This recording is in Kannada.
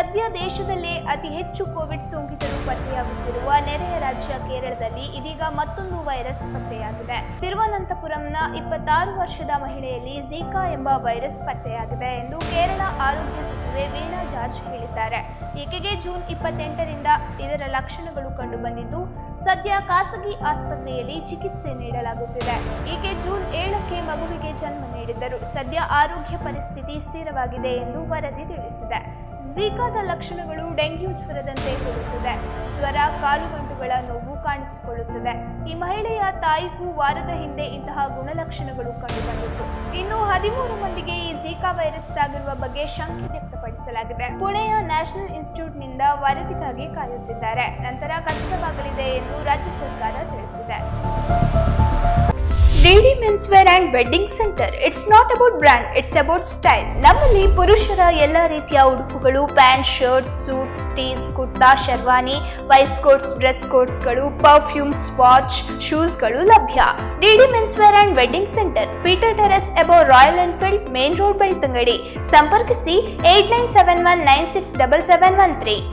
ಸದ್ಯ ದೇಶದಲ್ಲೇ ಅತಿ ಹೆಚ್ಚು ಕೋವಿಡ್ ಸೋಂಕಿತರು ಪತ್ತೆಯಾಗುತ್ತಿರುವ ನೆರೆಯ ರಾಜ್ಯ ಕೇರಳದಲ್ಲಿ ಇದೀಗ ಮತ್ತೊಂದು ವೈರಸ್ ಪತ್ತೆಯಾಗಿದೆ ತಿರುವನಂತಪುರಂನ ಇಪ್ಪತ್ತಾರು ವರ್ಷದ ಮಹಿಳೆಯಲ್ಲಿ ಝೀಕಾ ಎಂಬ ವೈರಸ್ ಪತ್ತೆಯಾಗಿದೆ ಎಂದು ಕೇರಳ ಆರೋಗ್ಯ ಸಚಿವೆ ವೀಣಾ ಜಾರ್ಜ್ ಹೇಳಿದ್ದಾರೆ ಈಕೆಗೆ ಜೂನ್ ಇಪ್ಪತ್ತೆಂಟರಿಂದ ಇದರ ಲಕ್ಷಣಗಳು ಕಂಡುಬಂದಿದ್ದು ಸದ್ಯ ಖಾಸಗಿ ಆಸ್ಪತ್ರೆಯಲ್ಲಿ ಚಿಕಿತ್ಸೆ ನೀಡಲಾಗುತ್ತಿದೆ ಈಕೆ ಜೂನ್ ಏಳಕ್ಕೆ ಮಗುವಿಗೆ ಜನ್ಮ ನೀಡಿದ್ದರು ಸದ್ಯ ಆರೋಗ್ಯ ಪರಿಸ್ಥಿತಿ ಸ್ಥಿರವಾಗಿದೆ ಎಂದು ವರದಿ ತಿಳಿಸಿದೆ ಝೀಕಾದ ಲಕ್ಷಣಗಳು ಡೆಂಗ್ಯೂ ಜ್ವರದಂತೆ ಹೋಲುತ್ತದೆ ಜ್ವರ ಕಾಲುಗಂಟುಗಳ ನೋವು ಕಾಣಿಸಿಕೊಳ್ಳುತ್ತದೆ ಈ ಮಹಿಳೆಯ ತಾಯಿಗೂ ವಾರದ ಹಿಂದೆ ಇಂತಹ ಗುಣಲಕ್ಷಣಗಳು ಕಂಡುಬಂದಿತ್ತು ಇನ್ನು ಹದಿಮೂರು ಮಂದಿಗೆ ಈ ಝೀಕಾ ವೈರಸ್ ತಾಗಿರುವ ಬಗ್ಗೆ ಶಂಕೆ ವ್ಯಕ್ತಪಡಿಸಲಾಗಿದೆ ಪುಣೆಯ ನ್ಯಾಷನಲ್ ಇನ್ಸ್ಟಿಟ್ಯೂಟ್ನಿಂದ ವರದಿಗಾಗಿ ಕಾಯುತ್ತಿದ್ದಾರೆ ನಂತರ ಖಚಿತವಾಗಲಿದೆ ಎಂದು ರಾಜ್ಯ ಸರ್ಕಾರ ತಿಳಿಸಿದೆ DD men's wear and wedding centre it's not about brand it's about style ನಮ್ಮಲ್ಲಿ ಪುರುಷರ ಎಲ್ಲ ರೀತಿಯ ಉಡುಪುಗಳು pant shirts suits tees kurta sherwani waistcoats dress ಕೋಟ್ಸ್ಗಳು ಪರ್ಫ್ಯೂಮ್ಸ್ ವಾಚ್ ಶೂಸ್ಗಳು ಲಭ್ಯ DD men's wear and wedding centre Peter terrace above Royal Enfield main road Belthangady ಸಂಪರ್ಕಿಸಿ eight nine seven one nine six double seven one three